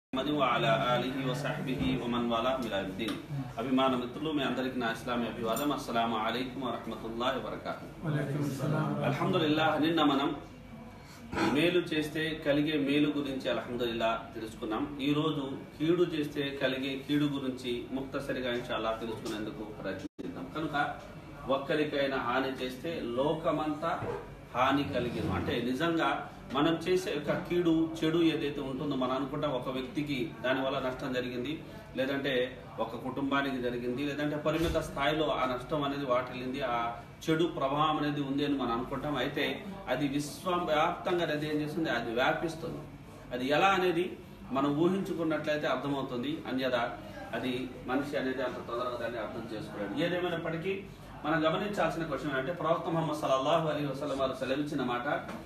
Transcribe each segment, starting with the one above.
محمد وعلى آله وصحبه ومن والاه إلى يوم الدين అభిమాన మిత్రులు మీ అందరికీ నా ఇస్లామీ అభివాదం అస్సలాము అలైకుం వరహమతుల్లాహి వబరకాతు వలైకుం సలాం. అల్హమ్దుల్లా నిన్న మనం మేలు చేస్తే కలిగే మేలు గురించి అల్హమ్దుల్లా తెలుసుకున్నాం ఈ రోజు కీడు చేస్తే కలిగే కీడు గురించి ముక్తసరిగా ఇన్షాల్లా తెలుసుకునేందుకు ప్రయత్నిద్దాం కనుక ఒక్కరికైనా హాని చేస్తే లోకమంతా హాని కలిగిన అంటే నిజంగా మనం చేసే యొక్క కీడు చెడు ఏదైతే ఉంటుందో మనం అనుకుంటాం ఒక వ్యక్తికి దానివల్ల నష్టం జరిగింది లేదంటే ఒక కుటుంబానికి జరిగింది లేదంటే పరిమిత స్థాయిలో ఆ నష్టం అనేది వాటిల్లింది ఆ చెడు ప్రభావం అనేది ఉంది అని మనం అనుకుంటాం అయితే అది విశ్వవ్యాప్తంగా అది ఏం చేస్తుంది అది వ్యాపిస్తుంది అది ఎలా అనేది మనం ఊహించుకున్నట్లయితే అర్థమవుతుంది అన్యదా అది మనిషి అనేది అంత తొందరగా దాన్ని అర్థం చేసుకోలేడు ఏదేమైనప్పటికీ మనం గమనించాల్సిన క్వశ్చన్ అంటే ప్రవక్త ముహమ్మద్ సల్లల్లాహు అలీ వసలం వారు సెలవిచ్చిన మాట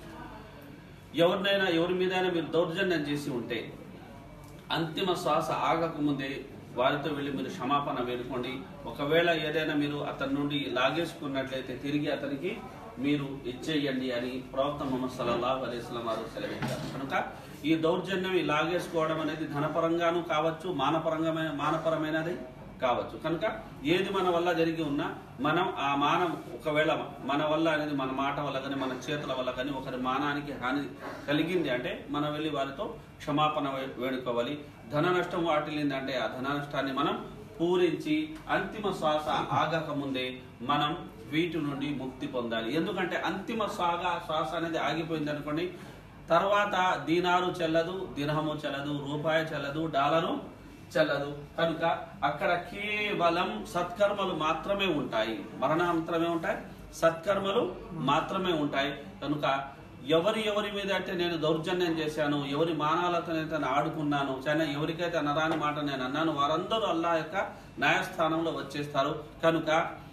ఎవరినైనా ఎవరి మీదైనా మీరు దౌర్జన్యం చేసి ఉంటే అంతిమ శ్వాస ఆగకముందే వారితో వెళ్ళి మీరు క్షమాపణ వేడుకోండి ఒకవేళ ఏదైనా మీరు అతని నుండి లాగేసుకున్నట్లయితే తిరిగి అతనికి మీరు ఇచ్చేయండి అని ప్రవక్త ముహమ్మద్ సల్లల్లాహు అలైస్లం వారు సెలవిచ్చారు కనుక ఈ దౌర్జన్యం ఈ లాగేసుకోవడం అనేది ధనపరంగాను కావచ్చు మానపరంగా మానపరమైనది కావచ్చు కనుక ఏది మన వల్ల జరిగి ఉన్నా మనం ఆ మానం ఒకవేళ మన వల్ల అనేది మన మాట వల్ల కానీ మన చేతుల వల్ల కానీ ఒకరి మానానికి హాని కలిగింది అంటే మనం వెళ్ళి వారితో క్షమాపణ వే- వేడుకోవాలి ధన నష్టం వాటిల్లింది అంటే ఆ ధన నష్టాన్ని మనం పూరించి అంతిమ శ్వాస ఆగక ముందే మనం వీటి నుండి ముక్తి పొందాలి ఎందుకంటే అంతిమ శ్వాస శ్వాస అనేది ఆగిపోయింది అనుకోండి తర్వాత దీనారు చెల్లదు దినహము చెల్లదు రూపాయి చెల్లదు డాలరు చెల్లదు కనుక అక్కడ కేవలం సత్కర్మలు మాత్రమే ఉంటాయి మరణానంతరమే ఉంటాయి సత్కర్మలు మాత్రమే ఉంటాయి కనుక ఎవరి ఎవరి మీద అంటే నేను దౌర్జన్యం చేశాను ఎవరి మానాలతో నేను ఆడుకున్నాను చాలా ఎవరికైతే అనరాని మాట నేను అన్నాను వారందరూ అల్లా యొక్క న్యాయస్థానంలో వచ్చేస్తారు కనుక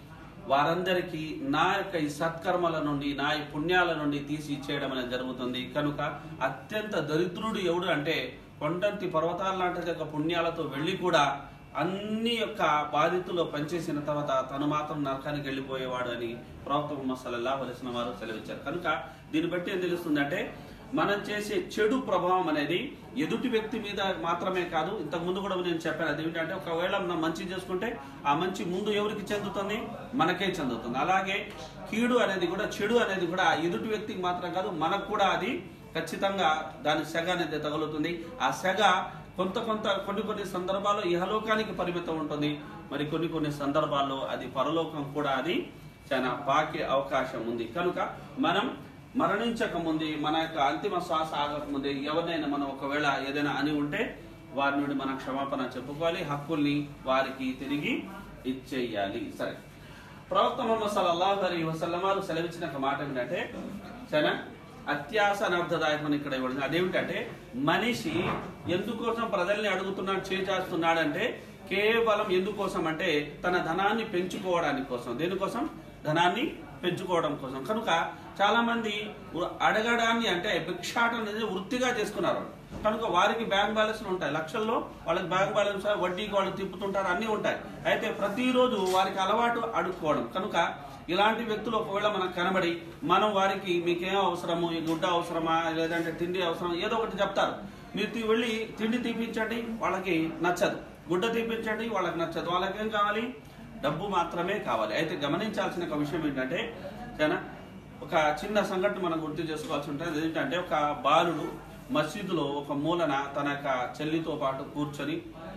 వారందరికీ నా యొక్క ఈ సత్కర్మల నుండి నా ఈ పుణ్యాల నుండి తీసి ఇచ్చేయడం అనేది జరుగుతుంది కనుక అత్యంత దరిద్రుడు ఎవడు అంటే కొండంతి పర్వతాల లాంటి యొక్క పుణ్యాలతో వెళ్ళి కూడా అన్ని యొక్క బాధితులు పనిచేసిన తర్వాత తను మాత్రం నరకానికి వెళ్ళిపోయేవాడు అని ప్రవక్త ముహమ్మద్ సల్లల్లాహు అలైహి వసల్లం వారు సెలవిచ్చారు కనుక దీన్ని బట్టి ఏం తెలుస్తుందంటే మనం చేసే చెడు ప్రభావం అనేది ఎదుటి వ్యక్తి మీద మాత్రమే కాదు ఇంతకు ముందు కూడా నేను చెప్పాను అదేంటంటే ఒకవేళ మనం మంచి చేసుకుంటే ఆ మంచి ముందు ఎవరికి చెందుతుంది మనకే చెందుతుంది అలాగే కీడు అనేది కూడా చెడు అనేది కూడా ఆ ఎదుటి వ్యక్తికి మాత్రం కాదు మనకు కూడా అది ఖచ్చితంగా దాని సెగ అనేది తగులుతుంది ఆ సెగ కొంత కొంత కొన్ని కొన్ని సందర్భాల్లో ఇహలోకానికి పరిమితం ఉంటుంది మరి కొన్ని కొన్ని సందర్భాల్లో అది పరలోకం కూడా అది చాలా పాకే అవకాశం ఉంది కనుక మనం మరణించక ముందే మన యొక్క అంతిమ శ్వాస ఆగక ముందే ఎవరినైనా మనం ఒకవేళ ఏదైనా అని ఉంటే వారి నుండి మనం క్షమాపణ చెప్పుకోవాలి హక్కుల్ని వారికి తిరిగి ఇచ్చేయాలి సరే ప్రవక్త ముహమ్మద్ సల్లల్లాహు అలైహి వసల్లం వారు సెలవిచ్చిన ఒక మాట ఏంటంటే చాలా అత్యాస అనర్థదాయకమని ఇక్కడ ఇవ్వడం అదేమిటంటే మనిషి ఎందుకోసం ప్రజల్ని అడుగుతున్నాడు చేచేస్తున్నాడంటే కేవలం ఎందుకోసం అంటే తన ధనాన్ని పెంచుకోవడానికి కోసం దేనికోసం ధనాన్ని పెంచుకోవడం కోసం కనుక చాలా మంది ఉ- అడగడాన్ని అంటే భిక్షాటం అనేది వృత్తిగా చేసుకున్నారు కనుక వారికి బ్యాంక్ బ్యాలెన్స్ ఉంటాయి లక్షల్లో వాళ్ళకి బ్యాంక్ బ్యాలెన్స్ వడ్డీకి వాళ్ళు తిప్పుతుంటారు అన్నీ ఉంటాయి అయితే ప్రతిరోజు వారికి అలవాటు అడుక్కోవడం కనుక ఇలాంటి వ్యక్తులు ఒకవేళ మనకు కనబడి మనం వారికి మీకేం అవసరము ఈ గుడ్డ అవసరమా లేదంటే తిండి అవసరం ఏదో ఒకటి చెప్తారు మీరు తీ- వెళ్ళి తిండి తీపించండి వాళ్ళకి నచ్చదు గుడ్డ తీపించండి వాళ్ళకి నచ్చదు వాళ్ళకి ఏం కావాలి డబ్బు మాత్రమే కావాలి అయితే గమనించాల్సిన ఒక విషయం ఏంటంటే చాలా ఒక చిన్న సంఘటన మనం గుర్తు చేసుకోవాల్సి ఉంటుంది ఏంటంటే ఒక బాలుడు మసీదులో ఒక మూలన తన యొక్క చెల్లితో పాటు కూర్చొని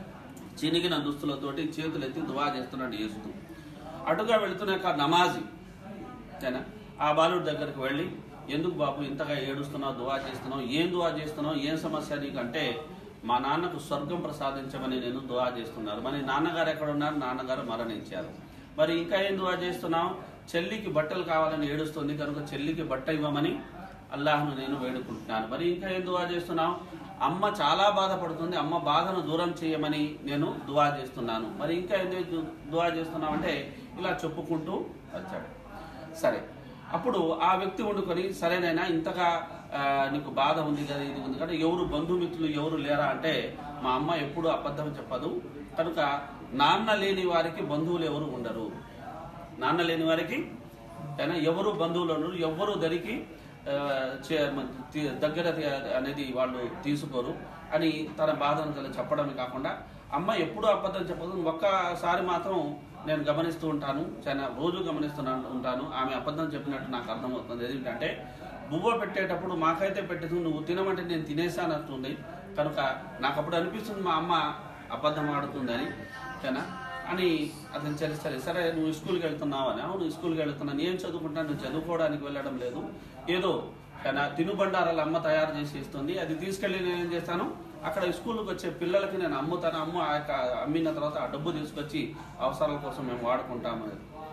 చినిగిన దుస్తులతోటి చేతులు ఎత్తి దువా చేస్తున్నాడు చేస్తూ అటుగా వెళుతున్న యొక్క నమాజీ ఓకేనా ఆ బాలుడి దగ్గరికి వెళ్ళి ఎందుకు బాబు ఇంతగా ఏడుస్తున్నావు దువా చేస్తున్నావు ఏం దువా చేస్తున్నావు ఏం సమస్య నీకంటే మా నాన్నకు స్వర్గం ప్రసాదించమని నేను దువా చేస్తున్నాను మరి నాన్నగారు ఎక్కడ ఉన్నారు నాన్నగారు మరణించారు మరి ఇంకా ఏం దువా చేస్తున్నావు చెల్లికి బట్టలు కావాలని ఏడుస్తుంది కనుక చెల్లికి బట్ట ఇవ్వమని అల్లాహ్ను నేను వేడుకుంటున్నాను మరి ఇంకా ఏం దువా చేస్తున్నావు అమ్మ చాలా బాధపడుతుంది అమ్మ బాధను దూరం చేయమని నేను దువా చేస్తున్నాను మరి ఇంకా ఎందుకు దువా చేస్తున్నావు అంటే ఇలా చెప్పుకుంటూ వచ్చాడు సరే అప్పుడు ఆ వ్యక్తి వండుకొని సరేనైనా ఇంతగా ఆ, నీకు బాధ ఉంది కదా ఇది ఉంది కదా ఎవరు బంధుమిత్రులు ఎవరు లేరా అంటే మా అమ్మ ఎప్పుడు అబద్ధం చెప్పదు కనుక నాన్న లేని వారికి బంధువులు ఎవరు ఉండరు నాన్న లేని వారికి అయినా ఎవరు బంధువులు ఉండరు ఎవరు దరికి ఆ, చే- మ- తి- దగ్గర తి- అనేది వాళ్ళు తీసుకోరు అని తన బాధను తను చెప్పడమే కాకుండా అమ్మ ఎప్పుడూ అబద్ధం చెప్పదు ఒక్కసారి మాత్రం నేను గమనిస్తూ ఉంటాను చాలా రోజు గమనిస్తున్నాను ఉంటాను ఆమె అబద్ధం చెప్పినట్టు నాకు అర్థమవుతుంది ఏంటంటే బువ్వ పెట్టేటప్పుడు మాకైతే పెట్టేది నువ్వు తినమంటే నేను తినేసానంటుంది కనుక నాకు అప్పుడు అనిపిస్తుంది మా అమ్మ అబద్ధం ఆడుతుందని ఓకేనా అని అతను సరే సరే నువ్వు స్కూల్కి వెళ్తున్నావు అని అవును స్కూల్కి వెళ్తున్నాను నేను చదువుకుంటాను నువ్వు చదువుకోవడానికి వెళ్ళడం లేదు ఏదో కానీ తినుబండారాలు అమ్మ తయారు చేసి ఇస్తుంది అది తీసుకెళ్ళి నేను ఏం చేస్తాను అక్కడ స్కూల్కి వచ్చే పిల్లలకి నేను అమ్ముతాను అమ్ము ఆ యొక్క అమ్మిన తర్వాత ఆ డబ్బు తీసుకొచ్చి అవసరాల కోసం మేము వాడుకుంటాము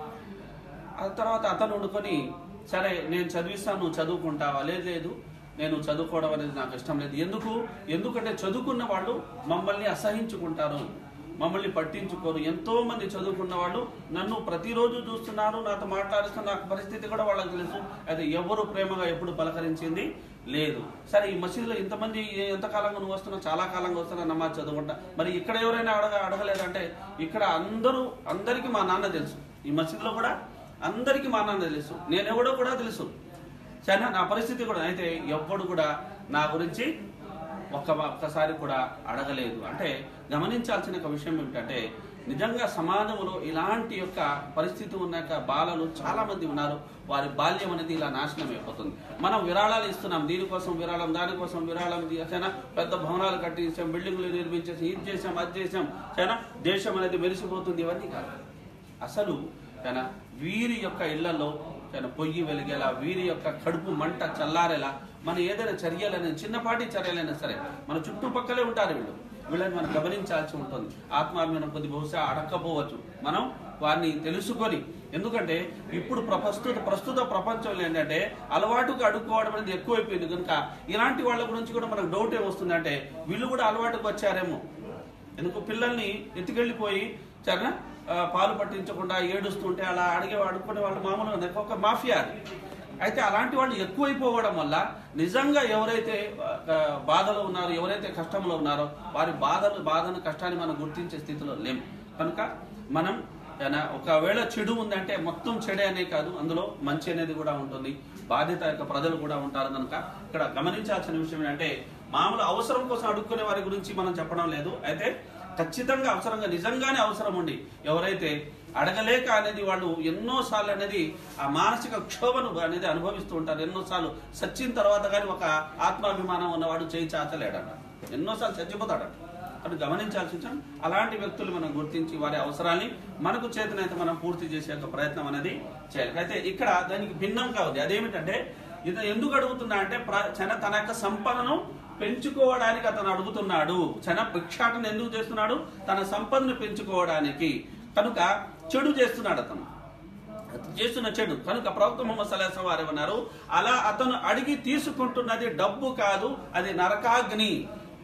ఆ తర్వాత అతను వండుకొని సరే నేను చదివిస్తాను నువ్వు చదువుకుంటావా లేదు లేదు నేను చదువుకోవడం అనేది నాకు ఇష్టం లేదు ఎందుకు ఎందుకంటే చదువుకున్న వాళ్ళు మమ్మల్ని అసహించుకుంటారు మమ్మల్ని పట్టించుకోరు ఎంతో మంది చదువుకున్న వాళ్ళు నన్ను ప్రతిరోజు చూస్తున్నారు నాతో మాట్లాడుతున్న నాకు పరిస్థితి కూడా వాళ్ళకి తెలుసు అది ఎవరు ప్రేమగా ఎప్పుడు పలకరించింది లేదు సరే ఈ మసీదులో ఇంతమంది ఎంత కాలంగా నువ్వు వస్తున్నావు చాలా కాలంగా వస్తున్నా నమాజ్ చదువుకుంటా మరి ఇక్కడ ఎవరైనా అడగ అడగలేదంటే ఇక్కడ అందరూ అందరికీ మా నాన్న తెలుసు ఈ మసీదులో కూడా అందరికీ మా నాన్న తెలుసు నేనెవడో కూడా తెలుసు సరేనా నా పరిస్థితి కూడా అయితే ఎవ్వడు కూడా నా గురించి ఒక్క ఒక్కసారి కూడా అడగలేదు అంటే గమనించాల్సిన ఒక విషయం ఏమిటంటే నిజంగా సమాజంలో ఇలాంటి యొక్క పరిస్థితి ఉన్న యొక్క బాలలు చాలా మంది ఉన్నారు వారి బాల్యం అనేది ఇలా నాశనం అయిపోతుంది మనం విరాళాలు ఇస్తున్నాం దీనికోసం విరాళం దానికోసం విరాళం చేసానా పెద్ద భవనాలు కట్టించాం బిల్డింగ్లు నిర్మించేసి ఇది చేసాం అది చేసాం సరేనా దేశం అనేది మెరిసిపోతుంది ఇవన్నీ కాదు అసలు కానీ వీరి యొక్క ఇళ్లలో కానీ పొయ్యి వెలిగేలా వీరి యొక్క కడుపు మంట చల్లారేలా మన ఏదైనా చర్యలైనా చిన్నపాటి చర్యలైనా సరే మన చుట్టుపక్కలే ఉంటారు వీళ్ళు వీళ్ళని మనం గమనించాల్సి ఉంటుంది ఆత్మాభిమానం కొద్ది బహుశా అడక్కపోవచ్చు మనం వారిని తెలుసుకొని ఎందుకంటే ఇప్పుడు ప్ర- ప్రస్తుత ప్రస్తుత ప్రపంచంలో ఏంటంటే అలవాటుగా అడుక్కోవడం అనేది ఎక్కువైపోయింది కనుక ఇలాంటి వాళ్ళ గురించి కూడా మనకు డౌట్ ఏమొస్తుందంటే వీళ్ళు కూడా అలవాటుకు వచ్చారేమో ఎందుకు పిల్లల్ని ఎత్తుకెళ్ళిపోయి సరేనా ఆ, పాలు పట్టించకుండా ఏడుస్తుంటే అలా అడిగే అడుక్కునే వాళ్ళు మామూలుగా ఉన్నారు. ఒక మాఫియా అది అయితే అలాంటి వాళ్ళు ఎక్కువైపోవడం వల్ల నిజంగా ఎవరైతే ఆ, బాధలో ఉన్నారో ఎవరైతే కష్టంలో ఉన్నారో వారి బాధలు బాధను కష్టాన్ని మనం గుర్తించే స్థితిలో లేం కనుక మనం ఏనా, ఒకవేళ చెడు ఉందంటే మొత్తం చెడే అనే కాదు అందులో మంచి అనేది కూడా ఉంటుంది బాధ్యత యొక్క ప్రజలు కూడా ఉంటారు కనుక ఇక్కడ గమనించాల్సిన విషయం ఏంటంటే మామూలు అవసరం కోసం అడుక్కునే వారి గురించి మనం చెప్పడం లేదు అయితే ఖచ్చితంగా అవసరంగా నిజంగానే అవసరం ఉండి ఎవరైతే అడగలేక అనేది వాళ్ళు ఎన్నోసార్లు అనేది ఆ మానసిక క్షోభను అనేది అనుభవిస్తూ ఉంటారు ఎన్నోసార్లు సచ్చిన తర్వాత కానీ ఒక ఆత్మాభిమానం ఉన్నవాడు చేయి చాచలేడట ఎన్నోసార్లు చచ్చిపోతాడట అది గమనించాల్సి వచ్చాం అలాంటి వ్యక్తులు మనం గుర్తించి వారి అవసరాన్ని మనకు చేతనైతే మనం పూర్తి చేసే ఒక ప్రయత్నం అనేది చేయాలి అయితే ఇక్కడ దానికి భిన్నంగా ఉంది అదేమిటంటే ఇది ఎందుకు అడుగుతున్నా అంటే ప్ర- చన తన యొక్క సంపదను పెంచుకోవడానికి అతను అడుగుతున్నాడు చన భిక్షాటన ఎందుకు చేస్తున్నాడు తన సంపదను పెంచుకోవడానికి కనుక చెడు చేస్తున్నాడు అతను అతను చేస్తున్న చెడు కనుక ప్రవక్త ముహమ్మద్ సల్లాహం వారు ఏమన్నారు అలా అతను అడిగి తీసుకుంటున్నది డబ్బు కాదు అది నరకాగ్ని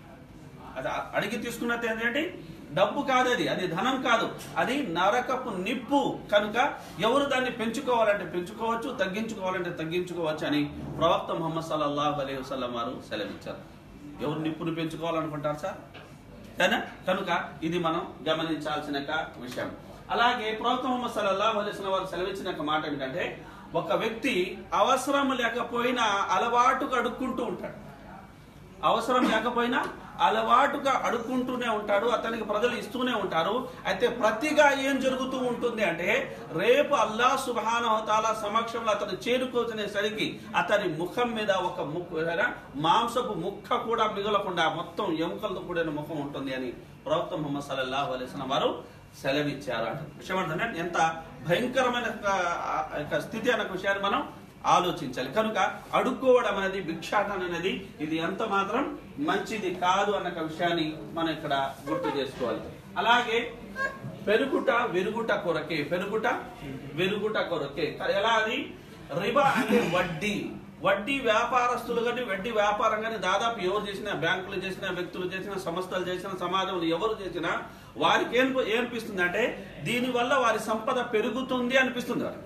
అది అడిగి తీసుకున్నది ఏంటంటే డబ్బు కాదు అది అది ధనం కాదు అది నరకపు నిప్పు కనుక ఎవరు దాన్ని పెంచుకోవాలంటే పెంచుకోవచ్చు తగ్గించుకోవాలంటే తగ్గించుకోవచ్చు అని ప్రవక్త ముహమ్మద్ సల్లల్లాహు అలైహి వసల్లం వారు సెలవిచ్చారు ఎవరు నిప్పును పెంచుకోవాలనుకుంటారు సార్ సరేనా కనుక ఇది మనం గమనించాల్సిన ఒక విషయం అలాగే ప్రవక్త ముహమ్మద్ సల్లల్లాహు అలైహి వసల్లం వారు సెలవిచ్చిన ఒక మాట ఏంటంటే ఒక వ్యక్తి అవసరం లేకపోయినా అలవాటుగా అడుక్కుంటూ ఉంటాడు అవసరం లేకపోయినా అలవాటుగా అడుక్కుంటూనే ఉంటాడు అతనికి ప్రజలు ఇస్తూనే ఉంటారు అయితే ప్రతిగా ఏం జరుగుతూ ఉంటుంది అంటే రేపు అల్లా సుబానవతాల సమక్షంలో అతను చేరుకోవచ్చునేసరికి అతని ముఖం మీద ఒక ముక్కు ఏదైనా మాంసపు ముక్క కూడా మిగలకుండా మొత్తం ఎముకలతో కూడిన ముఖం ఉంటుంది అని ప్రవక్త ముహమ్మద్ సల్లల్లాహు అలైహి వసల్లం వారు సెలవిచ్చారు అంటే విషయం ఏంటంటే ఎంత భయంకరమైన ఒక- ఆ యొక్క స్థితి అన్న విషయాన్ని మనం ఆలోచించాలి కనుక అడుక్కోవడం అనేది భిక్షాటన అనేది ఇది ఎంత మాత్రం మంచిది కాదు అన్న ఒక విషయాన్ని మనం ఇక్కడ గుర్తు చేసుకోవాలి అలాగే పెరుగుట వెరుగుట కొరకే పెరుగుట వెరుగుట కొరకే ఎలా అది రిబా అంటే వడ్డీ వడ్డీ వ్యాపారస్తులు కానీ వడ్డీ వ్యాపారం కానీ దాదాపు ఎవరు చేసినా బ్యాంకులు చేసినా వ్యక్తులు చేసినా సంస్థలు చేసినా సమాజంలో ఎవరు చేసినా వారికి ఏం ఏమనిపిస్తుంది అంటే దీనివల్ల వారి సంపద పెరుగుతుంది అనిపిస్తుంది వారికి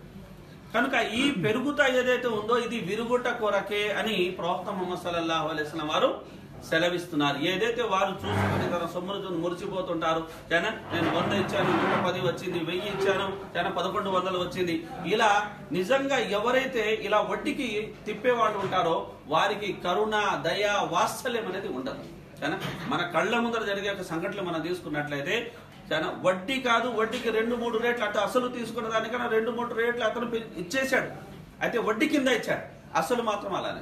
కనుక ఈ పెరుగుట ఏదైతే ఉందో ఇది విరుగుట కొరకే అని ప్రవక్త ముహమ్మద్ సల్లల్లాహు అలైహి వసల్లం వారు సెలవిస్తున్నారు ఏదైతే వారు చూసుకుని తన సొమ్మును మురిసిపోతుంటారు జన నేను వంద ఇచ్చాను నూట పది వచ్చింది వెయ్యి ఇచ్చాను జన పదకొండు వందలు వచ్చింది ఇలా నిజంగా ఎవరైతే ఇలా వడ్డీకి తిప్పేవాళ్ళు ఉంటారో వారికి కరుణ దయ వాత్సల్యం అనేది ఉండదు చాలా మన కళ్ళ ముందర జరిగే ఒక సంఘటనలు మనం తీసుకున్నట్లయితే చాలా వడ్డీ కాదు వడ్డీకి రెండు మూడు రేట్లు అటు అసలు తీసుకున్న దానికన్నా రెండు మూడు రేట్లు అతను పె- ఇచ్చేశాడు అయితే వడ్డీ కింద ఇచ్చాడు అసలు మాత్రం అలానే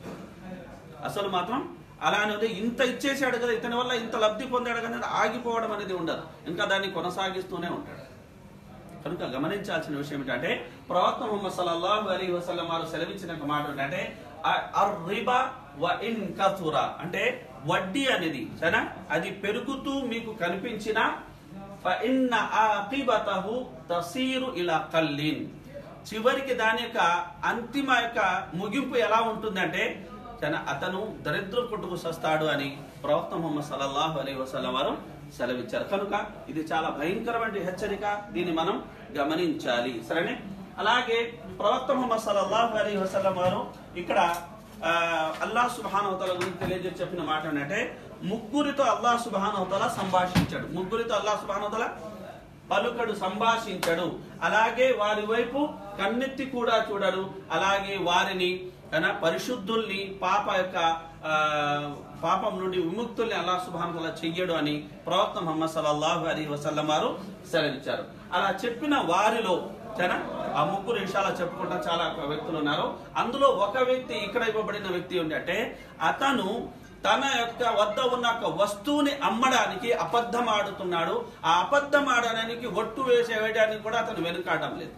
అసలు మాత్రం అలానే ఉంది ఇంత ఇచ్చేసాడు కదా ఇతని వల్ల ఇంత లబ్ధి పొందాడు కానీ ఆగిపోవడం అనేది ఉండదు ఇంకా దాన్ని కొనసాగిస్తూనే ఉంటాడు కనుక గమనించాల్సిన విషయం ఏంటంటే ప్రవక్త ముహమ్మద్ సల్లల్లాహు అలీ వసల్లం వారు సెలవించిన ఒక మాట ఏంటంటే రిబా వ ఇన్ కతురా అంటే వడ్డీ అనేది సరేనా అది పెరుగుతూ మీకు కనిపించిన ఫఇన్న ఆఖిబతహు తసీరు ఇలా కల్లిన్ చివరికి దాని యొక్క అంతిమ యొక్క ముగింపు ఎలా ఉంటుందంటే తన అతను దరిద్ర కొట్టుకు సస్తాడు అని ప్రవక్త ముహమ్మద్ సల్లల్లాహు అలైహి వసల్లం వారు సెలవిచ్చారు కనుక ఇది చాలా భయంకరమైన హెచ్చరిక దీన్ని మనం గమనించాలి సరేనే అలాగే ప్రవక్త ముహమ్మద్ సల్లల్లాహు అలైహి వసల్లం వారు ఇక్కడ ఆ, అల్లాహ్ సుబ్హానహు గురించి తెలియజేసి చెప్పిన మాట ఏంటంటే ముగ్గురితో అల్లాహ్ సుబ్హానహు సంభాషించాడు ముగ్గురితో అల్లాహ్ సుబ్హానహు పలుకడు సంభాషించడు అలాగే వారి వైపు కన్నెత్తి కూడా చూడడు అలాగే వారిని తన పరిశుద్ధుల్ని పాప యొక్క ఆ, పాపం నుండి విముక్తుల్ని అల్లా సుభానతల చెయ్యడు అని ప్రవక్త ముహమ్మద్ సల్లల్లాహు అలీ వసల్లం వారు సెలవిచ్చారు అలా చెప్పిన వారిలో సరేనా ఆ ముగ్గురు విషయాలు చెప్పుకుంటా చాలా వ్యక్తులు ఉన్నారు అందులో ఒక వ్యక్తి ఇక్కడ ఇవ్వబడిన వ్యక్తి ఏంటంటే అతను తన యొక్క వద్ద ఉన్న ఒక వస్తువుని అమ్మడానికి అబద్ధం ఆడుతున్నాడు ఆ అబద్ధం ఆడడానికి ఒట్టు వేసే వేయడానికి కూడా అతను వెనుకాడడం లేదు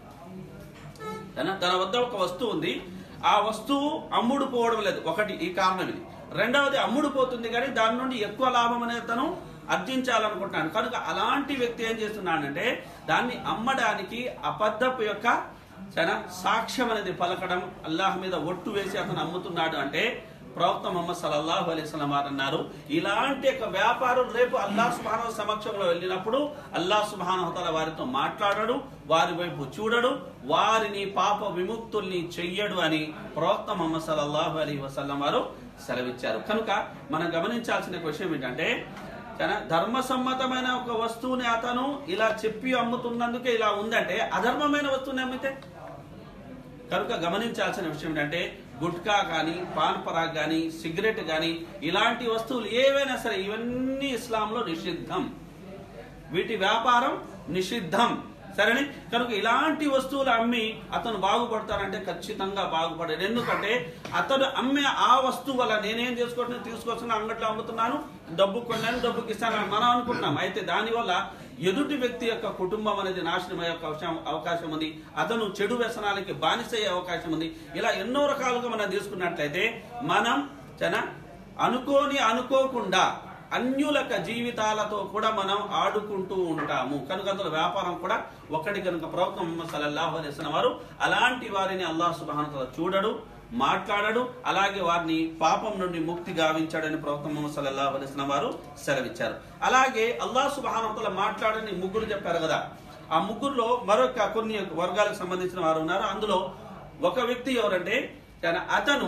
తన తన వద్ద ఒక వస్తువు ఉంది ఆ వస్తువు అమ్ముడు పోవడం లేదు ఒకటి ఈ కారణం ఇది రెండవది అమ్ముడు పోతుంది కానీ దాని నుండి ఎక్కువ లాభం అనేది తను అర్జించాలనుకుంటున్నాడు కనుక అలాంటి వ్యక్తి ఏం చేస్తున్నాడంటే దాన్ని అమ్మడానికి అబద్ధపు యొక్క చాలా సాక్ష్యం అనేది పలకడం అల్లాహ్ మీద ఒట్టు వేసి అతను అమ్ముతున్నాడు అంటే ప్రవక్త ముహమ్మద్ సల్లల్లాహు అలైహి వసల్లం వారు అన్నారు ఇలాంటి యొక్క వ్యాపారం రేపు అల్లాహ్ సుబ్హానహు సమక్షంలో వెళ్ళినప్పుడు అల్లాహ్ సుబ్హానహు తఆలా వారితో మాట్లాడడు వారి వైపు చూడడు వారిని పాప విముక్తుల్ని చెయ్యడు అని ప్రవక్త ముహమ్మద్ సల్లల్లాహు అలైహి వసల్లం వారు సెలవిచ్చారు కనుక మనం గమనించాల్సిన విషయం ఏంటంటే చాలా ధర్మసమ్మతమైన ఒక వస్తువుని అతను ఇలా చెప్పి అమ్ముతున్నందుకే ఇలా ఉందంటే అధర్మమైన వస్తువుని అమ్మితే కనుక గమనించాల్సిన విషయం ఏంటంటే గుట్కా కానీ పాన్ పరాగ్ కానీ సిగరెట్ కానీ ఇలాంటి వస్తువులు ఏవైనా సరే ఇవన్నీ ఇస్లాంలో నిషిద్ధం వీటి వ్యాపారం నిషిద్ధం సరేనే కనుక ఇలాంటి వస్తువులు అమ్మి అతను బాగుపడతారంటే ఖచ్చితంగా బాగుపడాడు ఎందుకంటే అతను అమ్మే ఆ వస్తువు వల్ల నేనేం చేసుకోవచ్చు తీసుకొస్తున్నా అంగట్లో అమ్ముతున్నాను డబ్బు కొన్నాను డబ్బుకి ఇస్తాను అని మనం అనుకుంటున్నాం అయితే దానివల్ల ఎదుటి వ్యక్తి యొక్క కుటుంబం అనేది నాశనం అయ్యే అవకాశం అవకాశం ఉంది అతను చెడు వ్యసనాలకి బానిసయ్యే అవకాశం ఉంది ఇలా ఎన్నో రకాలుగా మనం తీసుకున్నట్లయితే మనం చన అనుకోని అనుకోకుండా అన్యులక జీవితాలతో కూడా మనం ఆడుకుంటూ ఉంటాము కనుక అందులో వ్యాపారం కూడా ఒకటి కనుక ప్రవక్త ముహమ్మద్ సల్లల్లాహు అలైహి వసల్లం వారు అలాంటి వారిని అల్లాహ్ సుబ్హానహు వతఆలా చూడడు మాట్లాడడు అలాగే వారిని పాపం నుండి ముక్తి గావించాడని ప్రవక్త ముహమ్మద్ సల్లల్లాహు అలైహి వసల్లం వారు సెలవిచ్చారు అలాగే అల్లాహ్ సుబ్హానహు వతఆలా మాట్లాడని ముగ్గురు చెప్పారు కదా ఆ ముగ్గురులో మరొక కొన్ని వర్గాలకు సంబంధించిన వారు ఉన్నారు అందులో ఒక వ్యక్తి ఎవరంటే తన- అతను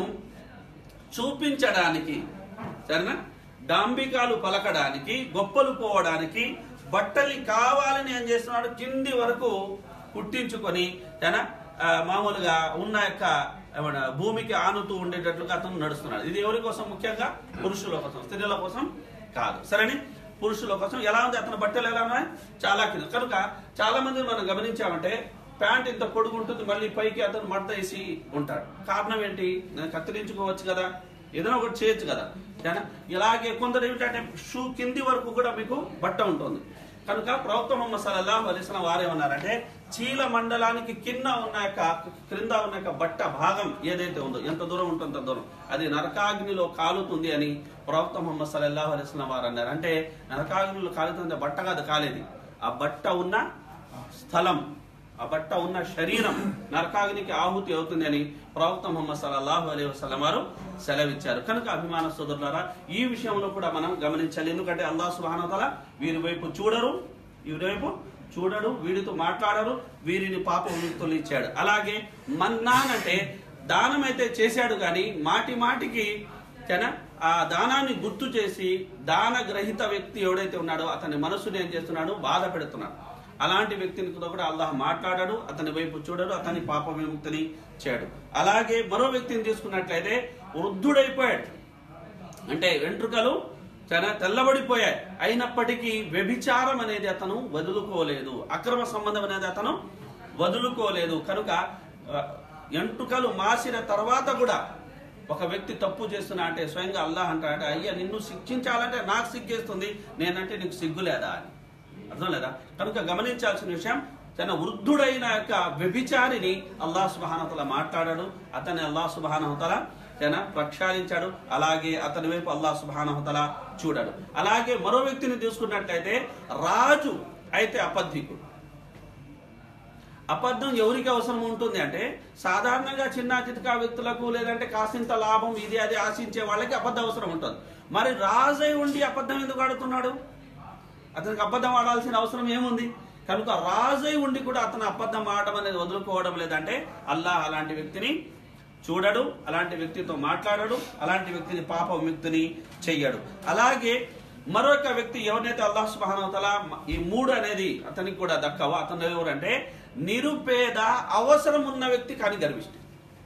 చూపించడానికి సరేనా డాంబికాలు పలకడానికి గొప్పలు పోవడానికి బట్టలు కావాలని ఏం చేస్తున్నాడు కింది వరకు కుట్టించుకొని తన ఆ, మామూలుగా ఉన్న యొక్క ఏమన్నా భూమికి ఆనుతూ ఉండేటట్లుగా అతను నడుస్తున్నాడు ఇది ఎవరి కోసం ముఖ్యంగా పురుషుల కోసం స్త్రీల కోసం కాదు సరేనే పురుషుల కోసం ఎలా ఉంది అతని బట్టలు ఎలా ఉన్నాయి చాలా కింద కనుక చాలా మంది మనం గమనించామంటే ప్యాంట్ ఇంత పొడుగు ఉంటుంది మళ్ళీ పైకి అతను మడత వేసి ఉంటాడు కారణం ఏంటి నేను కత్తిరించుకోవచ్చు కదా ఏదైనా ఒకటి చేయొచ్చు కదా కానీ ఇలాగే కొందరు ఏమిటంటే షూ కింది వరకు కూడా మీకు బట్ట ఉంటుంది కనుక ప్రవక్త ముహమ్మద్ సల్లల్లాహు అలైహి వసల్లం వారేమన్నారంటే చీల మండలానికి కింద ఉన్న యొక్క క్రింద ఉన్న యొక్క బట్ట భాగం ఏదైతే ఉందో ఎంత దూరం ఉంటుందో అంత దూరం అది నరకాగ్నిలో కాలుతుంది అని ప్రవక్త ముహమ్మద్ సల్లల్లాహు అలైహి వసల్లం వారు అన్నారు అంటే నరకాగ్నిలో కాలుతుంది బట్ట కాదు కాలేది ఆ బట్ట ఉన్న స్థలం ఆ బట్ట ఉన్న శరీరం నరకాగ్నికి ఆహుతి అవుతుంది అని ప్రవక్త ముహమ్మద్ సల్లల్లాహు అలైహి వసల్లం వారు సెలవిచ్చారు కనుక అభిమాన సోదరులారా ఈ విషయంలో కూడా మనం గమనించాలి ఎందుకంటే అల్లాహ్ సుబ్హానహు వతఆలా వీరి వైపు చూడరు వీరి వైపు చూడడు వీరితో మాట్లాడరు వీరిని పాప విముక్తులు ఇచ్చాడు అలాగే మన్నాన్ అంటే దానం అయితే చేశాడు కానీ మాటి మాటికి తన ఆ దానాన్ని గుర్తు చేసి దాన గ్రహిత వ్యక్తి ఎవడైతే ఉన్నాడో అతని మనసుని ఏం చేస్తున్నాడు బాధ పెడుతున్నాడు అలాంటి వ్యక్తిని కూడా అల్లాహ్ మాట్లాడాడు అతని వైపు చూడడు అతని పాప విముక్తిని చేయడు అలాగే మరో వ్యక్తిని తీసుకున్నట్లయితే వృద్ధుడైపోయాడు అంటే వెంట్రుకలు చాలా తెల్లబడిపోయాయి అయినప్పటికీ వ్యభిచారం అనేది అతను వదులుకోలేదు అక్రమ సంబంధం అనేది అతను వదులుకోలేదు కనుక ఆ, ఎంటుకలు మాసిన తర్వాత కూడా ఒక వ్యక్తి తప్పు చేస్తున్నా అంటే స్వయంగా అల్లాహ్ అంటాడు అయ్యా నిన్ను శిక్షించాలంటే నాకు సిగ్గేస్తుంది నేనంటే నీకు సిగ్గు లేదా అని అర్థం లేదా కనుక గమనించాల్సిన విషయం తన వృద్ధుడైన యొక్క వ్యభిచారిని అల్లాహ్ సుబహానతల మాట్లాడాడు అతన్ని అల్లాహ్ సుబహానహతల తన ప్రక్షాళించాడు అలాగే అతని వైపు అల్లాహ్ సుబహానహతల చూడాడు అలాగే మరో వ్యక్తిని తీసుకున్నట్లయితే రాజు అయితే అబద్ధికుడు అబద్ధం ఎవరికి అవసరం ఉంటుంది అంటే సాధారణంగా చిన్న చితకా వ్యక్తులకు లేదంటే కాసింత లాభం ఇది అది ఆశించే వాళ్ళకి అబద్ధం అవసరం ఉంటుంది మరి రాజై ఉండి అబద్ధం ఎందుకు ఆడుతున్నాడు అతనికి అబద్ధం ఆడాల్సిన అవసరం ఏముంది కనుక రాజై ఉండి కూడా అతను అబద్ధం ఆడడం అనేది వదులుకోవడం లేదంటే అల్లాహ్ అలాంటి వ్యక్తిని చూడడు అలాంటి వ్యక్తితో మాట్లాడడు అలాంటి వ్యక్తిని పాప విముక్తిని చెయ్యడు అలాగే మరొక వ్యక్తి ఎవరినైతే అల్లాహ్ సుబానవతల ఈ మూడు అనేది అతనికి కూడా దక్కవ అతను ఎవరంటే నిరుపేద అవసరం ఉన్న వ్యక్తి కానీ గర్విష్టి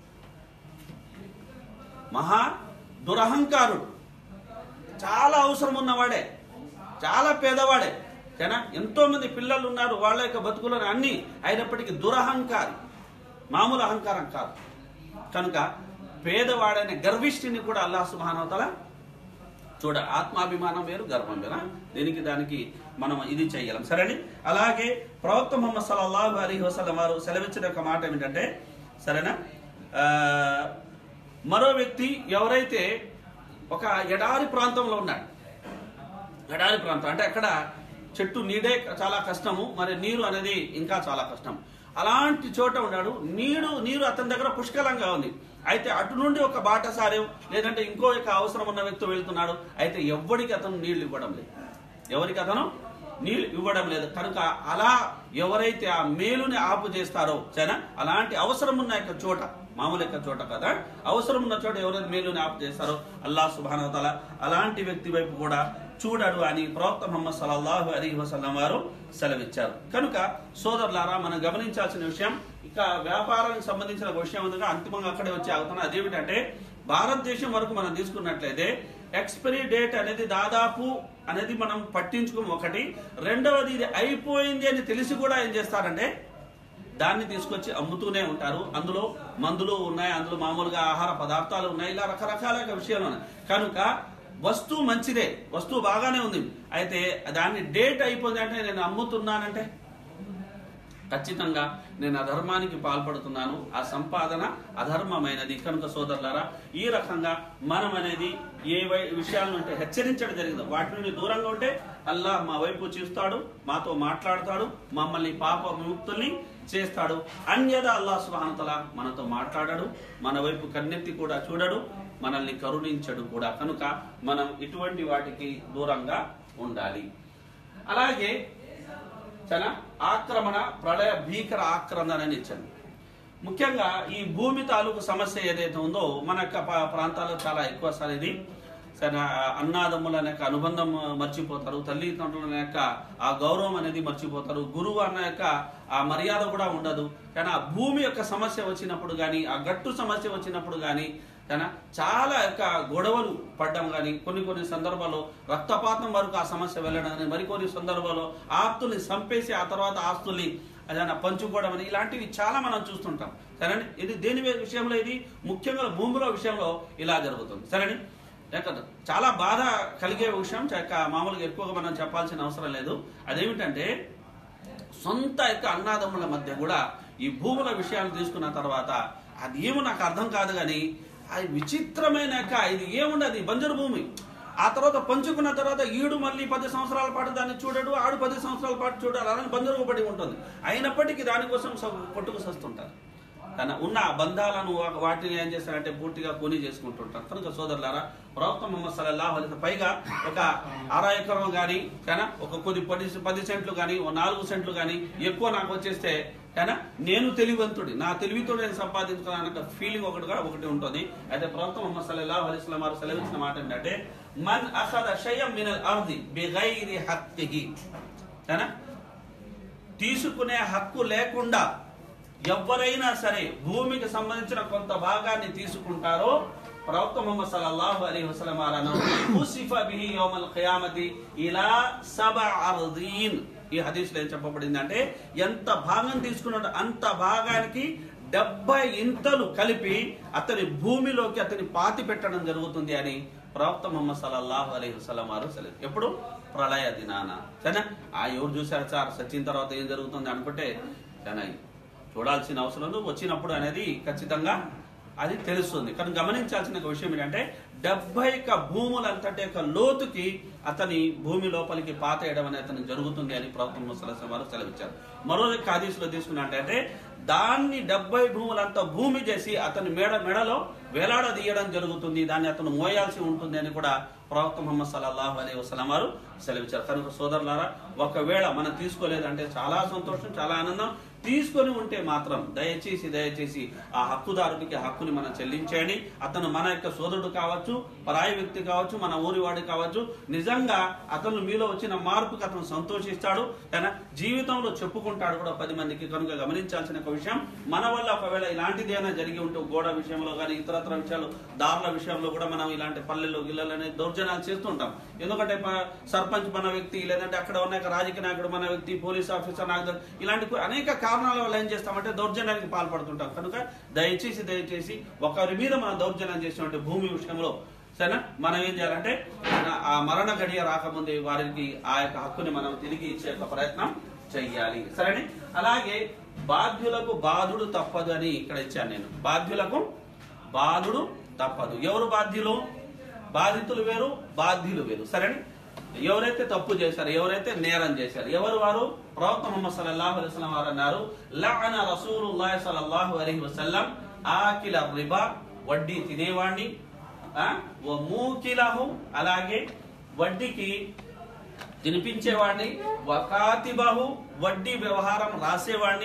మహా దురహంకారుడు చాలా అవసరం ఉన్నవాడే చాలా పేదవాడే కానీ ఎంతో మంది పిల్లలు ఉన్నారు వాళ్ళ యొక్క బతుకులను అన్ని అయినప్పటికీ దురహంకారి మామూలు అహంకారం కాదు కనుక పేదవాడైన గర్విష్ఠిని కూడా అల్లాహ్ సుబానవతల చూడ ఆత్మాభిమానం వేరు గర్వం వేరా దీనికి దానికి మనం ఇది చేయగలం సరేని అలాగే ప్రవక్త ముహమ్మద్ సల్లల్లాహు అలైహి వసల్లం వారు సెలవిచ్చిన ఒక మాట ఏమిటంటే సరేనా ఆ, మరో వ్యక్తి ఎవరైతే ఒక ఎడారి ప్రాంతంలో ఉన్నాడు ఎడారి ప్రాంతం అంటే అక్కడ చెట్టు నీడే చాలా కష్టము మరి నీరు అనేది ఇంకా చాలా కష్టం అలాంటి చోట ఉన్నాడు నీరు నీరు అతని దగ్గర పుష్కలంగా ఉంది అయితే అటు నుండి ఒక బాటసారి లేదంటే ఇంకో యొక్క అవసరం ఉన్న వ్యక్తి వెళ్తున్నాడు అయితే ఎవ్వడికి అతను నీళ్లు ఇవ్వడం లేదు ఎవరికి అతను నీళ్లు ఇవ్వడం లేదు కనుక అలా ఎవరైతే ఆ మేలుని ఆపు చేస్తారో సరేనా అలాంటి అవసరం ఉన్న యొక్క చోట మామూలు యొక్క చోట కదా అవసరం ఉన్న చోట ఎవరైతే మేలుని ఆపు చేస్తారో అల్లాహ్ సుబానవతల అలాంటి వ్యక్తి వైపు కూడా చూడడు అని ప్రవక్త ముహమ్మద్ సల్లల్లాహు అలైహి వసల్లం వారు సెలవిచ్చారు కనుక సోదరులారా మనం గమనించాల్సిన విషయం ఇక వ్యాపారానికి సంబంధించిన ఒక విషయం ఉందిగా అంతిమంగా అక్కడే వచ్చి ఆగుతున్నా అదేమిటంటే భారతదేశం వరకు మనం తీసుకున్నట్లయితే ఎక్స్పైరీ డేట్ అనేది దాదాపు అనేది మనం పట్టించుకోము ఒకటి రెండవది ఇది అయిపోయింది అని తెలిసి కూడా ఏం చేస్తారంటే దాన్ని తీసుకొచ్చి అమ్ముతూనే ఉంటారు అందులో మందులు ఉన్నాయి అందులో మామూలుగా ఆహార పదార్థాలు ఉన్నాయి ఇలా రకరకాల విషయాలు ఉన్నాయి కనుక వస్తువు మంచిదే వస్తువు బాగానే ఉంది అయితే దాన్ని డేట్ అయిపోయింది అంటే నేను అమ్ముతున్నానంటే ఖచ్చితంగా నేను అధర్మానికి పాల్పడుతున్నాను ఆ సంపాదన అధర్మమైనది కనుక సోదరులారా ఈ రకంగా మనం అనేది ఏ వై- విషయాలను అంటే హెచ్చరించడం జరిగింది వాటి నుండి దూరంగా ఉంటే అల్లా మా వైపు చూస్తాడు మాతో మాట్లాడతాడు మమ్మల్ని పాప విముక్తుల్ని చేస్తాడు అన్యద అల్లా సుహానతల మనతో మాట్లాడాడు మన వైపు కన్నెత్తి కూడా చూడడు మనల్ని కరుణించడు కూడా కనుక మనం ఇటువంటి వాటికి దూరంగా ఉండాలి అలాగే చాలా ఆక్రమణ ప్రళయ భీకర ఆక్రమణ అని ఇచ్చాను ముఖ్యంగా ఈ భూమి తాలూకు సమస్య ఏదైతే ఉందో మన యొక్క ప- ప్రాంతాల్లో చాలా ఎక్కువ సార్ ఇది సరే ఆ అన్నాదమ్ముల యొక్క అనుబంధం మర్చిపోతారు తల్లిదండ్రుల యొక్క ఆ గౌరవం అనేది మర్చిపోతారు గురువు అన్న యొక్క ఆ మర్యాద కూడా ఉండదు కానీ ఆ భూమి యొక్క సమస్య వచ్చినప్పుడు కానీ ఆ గట్టు సమస్య వచ్చినప్పుడు కానీ కానీ చాలా యొక్క గొడవలు పడ్డం కానీ కొన్ని కొన్ని సందర్భాల్లో రక్తపాతం వరకు ఆ సమస్య వెళ్ళడం కానీ మరికొన్ని సందర్భాల్లో ఆస్తుల్ని చంపేసి ఆ తర్వాత ఆస్తుల్ని ఏదైనా పంచుకోవడం అని ఇలాంటివి చాలా మనం చూస్తుంటాం సరేనా ఇది దేని విషయంలో ఇది ముఖ్యంగా భూముల విషయంలో ఇలా జరుగుతుంది సరేనా లేక చాలా బాధ కలిగే విషయం చక్క మామూలుగా ఎక్కువగా మనం చెప్పాల్సిన అవసరం లేదు అదేమిటంటే సొంత యొక్క అన్నాదమ్ముల మధ్య కూడా ఈ భూముల విషయాలు తీసుకున్న తర్వాత అది ఏమో నాకు అర్థం కాదు కానీ అది విచిత్రమైన యొక్క ఇది ఏముండదు బంజరు భూమి ఆ తర్వాత పంచుకున్న తర్వాత ఈడు మళ్ళీ పది సంవత్సరాల పాటు దాన్ని చూడడు ఆడు పది సంవత్సరాల పాటు చూడాలి అలానే బంజరు పడి ఉంటుంది అయినప్పటికీ దానికోసం స- కొట్టుకు సస్తుంటారు కానీ ఉన్న ఆ బంధాలను వా- వాటిని ఏం చేస్తారంటే పూర్తిగా కొని చేసుకుంటుంటారు కనుక సోదరులారా ప్రవక్త ముహమ్మద్ సల్లల్లాహు అలైహి వసల్లం పైగా ఒక అర ఎకరం కానీ కానీ ఒక కొద్ది పది పది సెంట్లు కానీ ఓ నాలుగు సెంట్లు కానీ ఎక్కువ నాకు వచ్చేస్తే కానీ నేను తెలివంతుడి నా తెలివితో నేను సంపాదించుకున్నాను ఫీలింగ్ ఒకటి కూడా ఒకటి ఉంటుంది అయితే ప్రవక్త ముహమ్మద్ సల్లల్లాహు అలైహి వసల్లం వారు సెలవించిన మాట ఏంటంటే మన్ అఖద షయ్యం మినల్ అర్ది బిగైరి హక్కిహి కానీ తీసుకునే హక్కు లేకుండా ఎవరైనా సరే భూమికి సంబంధించిన కొంత భాగాన్ని తీసుకుంటారో ప్రవక్త ముహమ్మద్ సల్లల్లాహు అలైహి వసల్లం వారను ఉసిఫ బిహి యౌమల్ ఖియామతి ఇలా సబ అర్దీన్ ఈ హదీస్లో ఏం చెప్పబడింది అంటే ఎంత భాగం తీసుకున్నాడో అంత భాగానికి డెబ్బై ఇంతలు కలిపి అతని భూమిలోకి అతని పాతి పెట్టడం జరుగుతుంది అని ప్రవక్త ముహమ్మద్ సల్లల్లాహు అలైహి వసల్లం వారు సెలవు ఎప్పుడు ప్రళయ దినాన సరేనా ఆ ఎవరు చూశారు సార్ సచిన తర్వాత ఏం జరుగుతుంది అనుకుంటే సరేనా చూడాల్సిన అవసరం ఉంది వచ్చినప్పుడు అనేది ఖచ్చితంగా అది తెలుస్తుంది కానీ గమనించాల్సిన ఒక విషయం ఏంటంటే డెబ్బై యొక్క భూములంతటి యొక్క లోతుకి అతని భూమి లోపలికి పాతేయడం అనేది అతనికి జరుగుతుంది అని ప్రభుత్వం ముసలసం వారు సెలవిచ్చారు మరో కాదీసులో తీసుకున్నట్టయితే దాన్ని డెబ్బై భూములంత భూమి చేసి అతని మెడ మెడలో వేలాడదీయడం జరుగుతుంది దాన్ని అతను మోయాల్సి ఉంటుంది అని కూడా ప్రవక్త ముహమ్మద్ సల్లల్లాహు అలైహి వసల్లం వారు సెలవిచ్చారు కనుక సోదరులారా ఒకవేళ మనం తీసుకోలేదంటే చాలా సంతోషం చాలా ఆనందం తీసుకొని ఉంటే మాత్రం దయచేసి దయచేసి ఆ హక్కుదారుడికి హక్కుని మనం చెల్లించేయండి అతను మన యొక్క సోదరుడు కావచ్చు పరాయి వ్యక్తి కావచ్చు మన ఊరి వాడి కావచ్చు నిజంగా అతను మీలో వచ్చిన మార్పుకి అతను సంతోషిస్తాడు కానీ జీవితంలో చెప్పుకుంటాడు కూడా పది మందికి కనుక గమనించాల్సిన ఒక విషయం మన వల్ల ఒకవేళ ఇలాంటిది ఏమైనా జరిగి ఉంటే గోడ విషయంలో కానీ ఇతరత్ర విషయాలు దారుల విషయంలో కూడా మనం ఇలాంటి పల్లెలు గిల్లలు అనేది దౌర్జన్యాలు చేస్తుంటాం ఎందుకంటే ప- సర్పంచ్ మన వ్యక్తి లేదంటే అక్కడ ఉన్న ఒక రాజకీయ నాయకుడు మన వ్యక్తి పోలీస్ ఆఫీసర్ నాకు ఇలాంటి అనేక కారణాల వల్ల ఏం చేస్తామంటే దౌర్జన్యానికి పాల్పడుతుంటాం కనుక దయచేసి దయచేసి ఒకరి మీద మనం దౌర్జన్యం చేసినటువంటి భూమి విషయంలో సరేనా మనం ఏం చేయాలంటే మన ఆ మరణ గడియ రాకముందే వారికి ఆ యొక్క హక్కుని మనం తిరిగి ఇచ్చే యొక్క ప్రయత్నం చెయ్యాలి సరేనే అలాగే బాధ్యులకు బాధుడు తప్పదు అని ఇక్కడ ఇచ్చాను నేను బాధ్యులకు బాధుడు తప్పదు ఎవరు బాధ్యులు బాధితులు వేరు బాధ్యులు వేరు సరేనా ఎవరైతే తప్పు చేశారు ఎవరైతే నేరం చేశారు ఎవరు వారు ప్రవక్త ముహమ్మద్ సల్లల్లాహు అలైహి వసల్లం వారు అన్నారు లఅన రసూలుల్లాహి సల్లల్లాహు అలైహి వసల్లం ఆకిల రిబా వడ్డీ తినేవాణ్ణి ఆ, వ మూకిలహు అలాగే వడ్డీకి తినిపించేవాడిని వకాతిబహు వడ్డీ వ్యవహారం రాసేవాడిని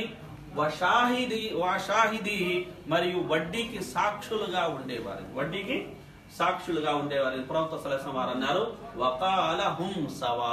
వషాహిది వషాహిది మరియు వడ్డీకి సాక్షులుగా ఉండేవారు వడ్డీకి సాక్షులుగా ఉండేవారు ప్రవక్త సలసం వారు అన్నారు వకాల హుం సవా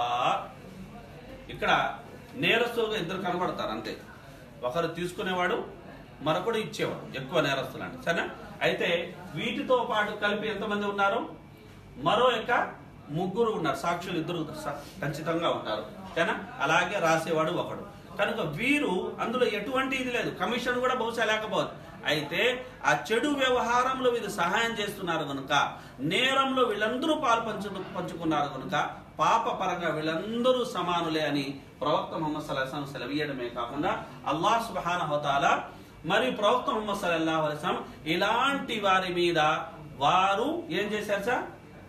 ఇక్కడ నేరస్తులుగా ఇద్దరు కనబడతారు అంతే ఒకరు తీసుకునేవాడు మరొకడు ఇచ్చేవాడు ఎక్కువ నేరస్తులు అంటే సరేనా అయితే వీటితో పాటు కలిపి ఎంతమంది ఉన్నారు మరో యొక్క ముగ్గురు ఉన్నారు సాక్షులు ఇద్దరు స- ఖచ్చితంగా ఉంటారు సరేనా అలాగే రాసేవాడు ఒకడు కనుక వీరు అందులో ఎటువంటి ఇది లేదు కమిషన్ కూడా బహుశా లేకపోవచ్చు అయితే ఆ చెడు వ్యవహారంలో వీరు సహాయం చేస్తున్నారు కనుక నేరంలో వీళ్ళందరూ పాలు పంచు పంచుకున్నారు కనుక పాప పరంగా వీళ్ళందరూ సమానులే అని ప్రవక్త ముహమ్మద్ సల్లాహం సెలవీయడమే కాకుండా అల్లాహ్ సుబ్హానహు వతాలా మరి ప్రవక్త ముహమ్మద్ సల్లల్లాహు అలైహి వసల్లం ఇలాంటి వారి మీద వారు ఏం చేశారు సార్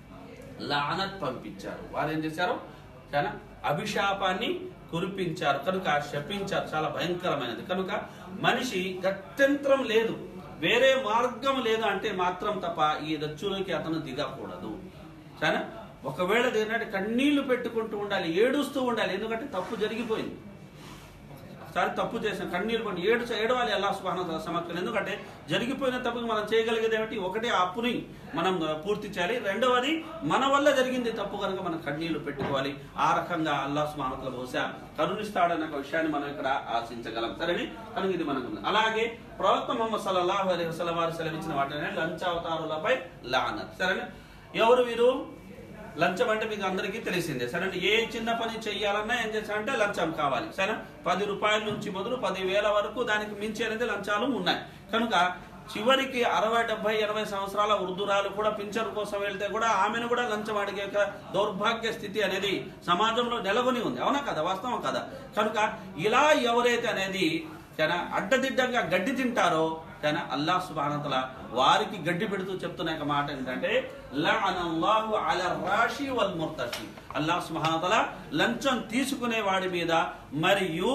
లానత్ పంపించారు వారు ఏం చేశారు చాలా అభిశాపాన్ని కురిపించారు కనుక శపించారు చాలా భయంకరమైనది కనుక మనిషి గత్యంతరం లేదు వేరే మార్గం లేదు అంటే మాత్రం తప్ప ఈ రచ్చులోకి అతను దిగకూడదు సరేనా ఒకవేళ ఏంటంటే కన్నీళ్లు పెట్టుకుంటూ ఉండాలి ఏడుస్తూ ఉండాలి ఎందుకంటే తప్పు జరిగిపోయింది ఒకసారి తప్పు చేసిన కన్నీరు పడి ఏడు ఏడవాలి అల్లా సుబాన సమక్షం ఎందుకంటే జరిగిపోయిన తప్పుకి మనం చేయగలిగేది ఏమిటి ఒకటి ఆ అప్పుని మనం ఆ, పూర్తి చేయాలి రెండవది మన వల్ల జరిగింది తప్పు కనుక మనం కన్నీళ్లు పెట్టుకోవాలి ఆ రకంగా అల్లా సుబానతల బహుశా కరుణిస్తాడన్న ఒక విషయాన్ని మనం ఇక్కడ ఆశించగలం సరేని కనుక ఇది మనకు ఉంది. అలాగే ప్రవక్త మొహమ్మద్ సల్లల్లాహు అలైహి వసల్లం వారు సెలవిచ్చిన వాటిని లంచావతారులపై లానత్ సరేనా ఎవరు వీరు లంచం అంటే మీకు అందరికీ తెలిసిందే సరే అంటే ఏ చిన్న పని చెయ్యాలన్నా ఏం చేస్తారంటే లంచం కావాలి సరే పది రూపాయల నుంచి మొదలు పది వేల వరకు దానికి మించి అనేది లంచాలు ఉన్నాయి కనుక చివరికి అరవై డెబ్బై ఎనభై సంవత్సరాల వృద్ధురాలు కూడా పింఛన్ కోసం వెళ్తే కూడా ఆమెను కూడా లంచం అడిగే ఒక దౌర్భాగ్య స్థితి అనేది సమాజంలో నెలకొని ఉంది అవునా కదా వాస్తవం కదా కనుక ఇలా ఎవరైతే అనేది చాలా అడ్డదిడ్డంగా గడ్డి తింటారో కానీ అల్లాహ్ సుబానతల వారికి గడ్డి పెడుతూ చెప్తున్న ఒక మాట ఏంటంటే లఅనల్లాహు అలా రాషి వల్ ముర్తషి అల్లాహ్ సుబానతల లంచం తీసుకునే వాడి మీద మరియు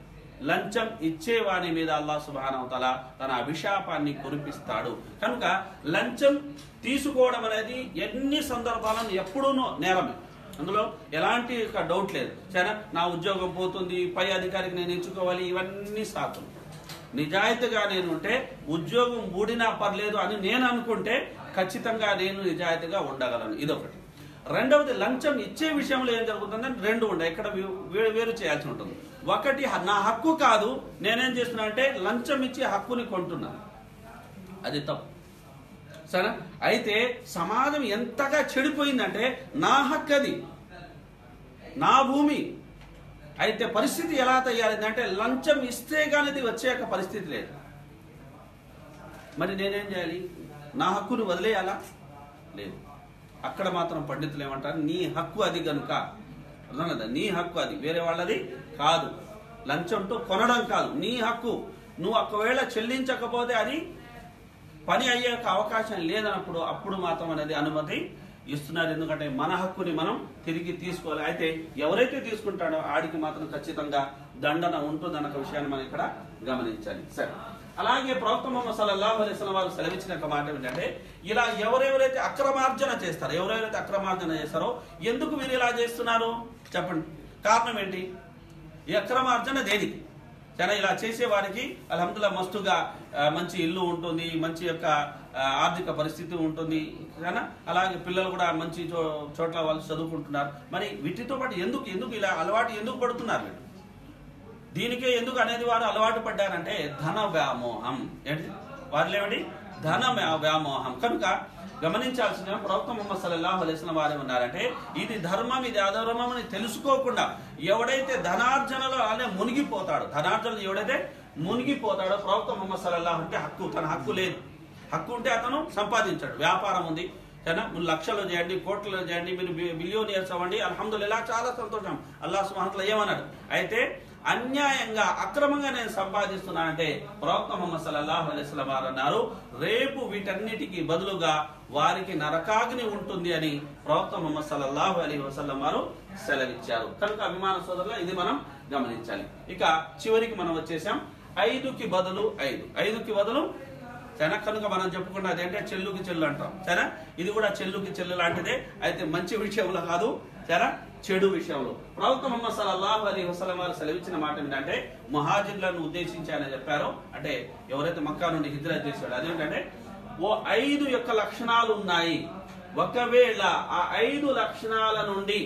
లంచం ఇచ్చేవాని మీద అల్లాహ్ సుబానవతల తన అభిశాపాన్ని కురిపిస్తాడు కనుక లంచం తీసుకోవడం అనేది ఎన్ని సందర్భాలను ఎప్పుడూనూ నేరమే అందులో ఎలాంటి ఒక డౌట్ లేదు సరే నా ఉద్యోగం పోతుంది పై అధికారికి నేను ఎంచుకోవాలి ఇవన్నీ సాకులు నిజాయితీగా నేను ఉంటే ఉద్యోగం ఊడినా పర్లేదు అని నేను అనుకుంటే ఖచ్చితంగా నేను నిజాయితీగా ఉండగలను ఇదొకటి రెండవది లంచం ఇచ్చే విషయంలో ఏం జరుగుతుందంటే రెండు ఉండే ఇక్కడ వే- వే- వేరు చేయాల్సి ఉంటుంది ఒకటి హ- నా హక్కు కాదు నేనేం చేస్తున్నా అంటే లంచం ఇచ్చి హక్కుని కొంటున్నాను అది తప్పు సరే అయితే సమాజం ఎంతగా చెడిపోయిందంటే నా హక్కు అది నా భూమి అయితే పరిస్థితి ఎలా తయారైందంటే లంచం ఇస్తే కానీ ఇది వచ్చే యొక్క పరిస్థితి లేదు మరి నేనేం చేయాలి నా హక్కును వదిలేయాలా లేదు అక్కడ మాత్రం పండితులు ఏమంటారు నీ హక్కు అది కనుక అర్థం కదా నీ హక్కు అది వేరే వాళ్ళది కాదు లంచంతో కొనడం కాదు నీ హక్కు నువ్వు ఒకవేళ చెల్లించకపోతే అది పని అయ్యే అవకాశం లేదన్నప్పుడు అప్పుడు మాత్రం అనేది అనుమతి ఇస్తున్నారు ఎందుకంటే మన హక్కుని మనం తిరిగి తీసుకోవాలి అయితే ఎవరైతే తీసుకుంటాడో ఆడికి మాత్రం ఖచ్చితంగా దండన ఉంటుందన్న ఒక విషయాన్ని మనం ఇక్కడ గమనించాలి సరే అలాగే ప్రవక్త ముహమ్మద్ సల్లల్లాహు అలైహి వసల్లం వారు సెలవిచ్చిన ఒక మాట ఏంటంటే ఇలా ఎవరెవరైతే అక్రమార్జన చేస్తారో ఎవరెవరైతే అక్రమార్జన చేస్తారో ఎందుకు మీరు ఇలా చేస్తున్నారు చెప్పండి కారణం ఏంటి ఈ అక్రమార్జన దేనికి చాలా ఇలా చేసే వారికి అల్హమ్దుల్లా మస్తుగా ఆ, మంచి ఇల్లు ఉంటుంది మంచి యొక్క ఆ, ఆర్థిక పరిస్థితి ఉంటుంది కానీ అలాగే పిల్లలు కూడా మంచి చో- చోట్ల వాళ్ళు చదువుకుంటున్నారు మరి వీటితో పాటు ఎందుకు ఎందుకు ఇలా అలవాటు ఎందుకు పడుతున్నారు వీళ్ళు దీనికే ఎందుకు అనేది వారు అలవాటు పడ్డారంటే ధన వ్యామోహం ఏంటి వారిలో ఏమిటి ధన వ్యా- వ్యామోహం కనుక గమనించాల్సిన ప్రవక్త ముహమ్మద్ సల్లల్లాహు అలైహి వసల్లం వారు ఏమన్నారంటే ఇది ధర్మం ఇది అధర్మం అని తెలుసుకోకుండా ఎవడైతే ధనార్జనలో అనే మునిగిపోతాడో ధనార్జనలో ఎవడైతే మునిగిపోతాడో ప్రవక్త ముహమ్మద్ సల్లల్లాహు అంటే హక్కు తన హక్కు లేదు హక్కు ఉంటే అతను సంపాదించాడు వ్యాపారం ఉంది సరేనా మీరు లక్షలు చేయండి కోట్లు చేయండి మీరు బిలియోనియర్స్ అవ్వండి అల్హమ్దుల్లా చాలా సంతోషం అల్లా సుమహత్ల ఏమన్నాడు అయితే అన్యాయంగా అక్రమంగా నేను సంపాదిస్తున్నానంటే ప్రవక్త ముహమ్మద్ సల్లల్లాహు అలైహి వసల్లం వారు అన్నారు రేపు వీటన్నిటికీ బదులుగా వారికి నరకాగ్ని ఉంటుంది అని ప్రవక్త ముహమ్మద్ సల్లల్లాహు అలైహి వసల్లం వారు సెలవిచ్చారు కనుక అభిమాన సోదరుల ఇది మనం గమనించాలి ఇక చివరికి మనం వచ్చేసాం ఐదుకి బదులు ఐదు ఐదుకి బదులు సరేనా కనుక మనం చెప్పుకున్న అదేంటే చెల్లుకి చెల్లు అంటాం సరేనా ఇది కూడా చెల్లుకి చెల్లు లాంటిదే అయితే మంచి విషయంలో కాదు సరేనా చెడు విషయంలో ప్రవక్త ముహమ్మద్ సల్లల్లాహు అలైహి వసల్లం వారు సెలవిచ్చిన మాట ఏంటంటే ముహాజిర్లను ఉద్దేశించి ఆయన చెప్పారో అంటే ఎవరైతే మక్కా నుండి హిజ్రత్ చేశాడో అదేంటంటే ఓ ఐదు యొక్క లక్షణాలు ఉన్నాయి ఒకవేళ ఆ ఐదు లక్షణాల నుండి